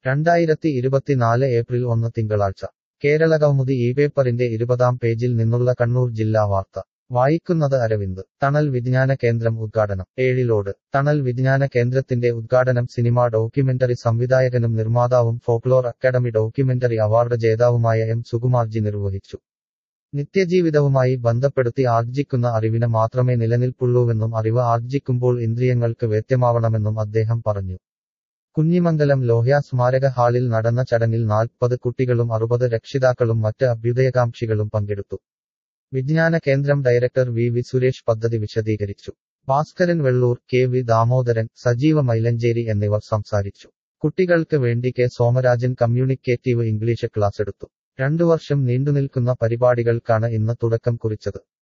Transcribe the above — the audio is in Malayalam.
രണ്ടായിരത്തി ഇരുപത്തിനാല് ഏപ്രിൽ ഒന്ന് തിങ്കളാഴ്ച കേരളകൗമുദി ഈ പേപ്പറിന്റെ ഇരുപതാം പേജിൽ നിന്നുള്ള കണ്ണൂർ ജില്ലാ വാർത്ത വായിക്കുന്നത് അരവിന്ദ് തണൽ വിജ്ഞാന കേന്ദ്രം ഉദ്ഘാടനം ഏഴിലോട് തണൽ വിജ്ഞാന കേന്ദ്രത്തിന്റെ ഉദ്ഘാടനം സിനിമാ ഡോക്യുമെന്ററി സംവിധായകനും നിർമ്മാതാവും ഫോക്ലോർ അക്കാദമി ഡോക്യുമെന്ററി അവാർഡ് ജേതാവുമായ എം സുകുമാർജി നിർവഹിച്ചു നിത്യജീവിതവുമായി ബന്ധപ്പെടുത്തി ആർജിക്കുന്ന അറിവിന് മാത്രമേ നിലനിൽപ്പുള്ളൂവെന്നും അറിവ് ആർജിക്കുമ്പോൾ ഇന്ദ്രിയങ്ങൾക്ക് വേത്യമാവണമെന്നും അദ്ദേഹം പറഞ്ഞു കുഞ്ഞിമംഗലം ലോഹ്യ സ്മാരക ഹാളിൽ നടന്ന ചടങ്ങിൽ നാൽപ്പത് കുട്ടികളും അറുപത് രക്ഷിതാക്കളും മറ്റ് അഭ്യുദയകാംക്ഷികളും പങ്കെടുത്തു വിജ്ഞാന കേന്ദ്രം ഡയറക്ടർ വി വി സുരേഷ് പദ്ധതി വിശദീകരിച്ചു ഭാസ്കരൻ വെള്ളൂർ കെ വി ദാമോദരൻ സജീവ മൈലഞ്ചേരി എന്നിവർ സംസാരിച്ചു കുട്ടികൾക്ക് വേണ്ടി K Somarajan communicative English class എടുത്തു രണ്ടു വർഷം നീണ്ടുനിൽക്കുന്ന പരിപാടികൾക്കാണ് ഇന്ന് തുടക്കം കുറിച്ചത്